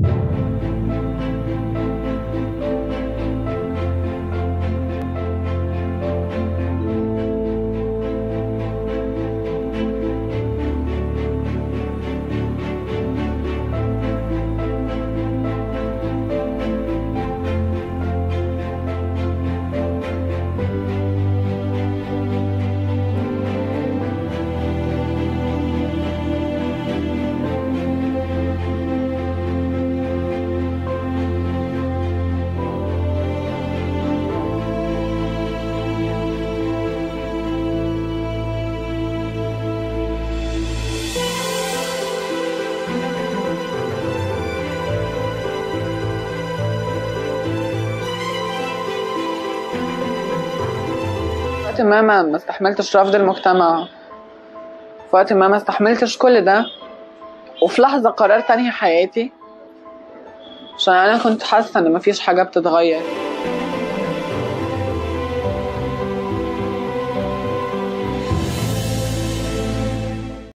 وقت ما ما ما استحملتش رفض المجتمع في وقت ما ما استحملتش كل ده وفي لحظة قررت أنهي حياتي عشان أنا كنت حاسة إن مفيش حاجة بتتغير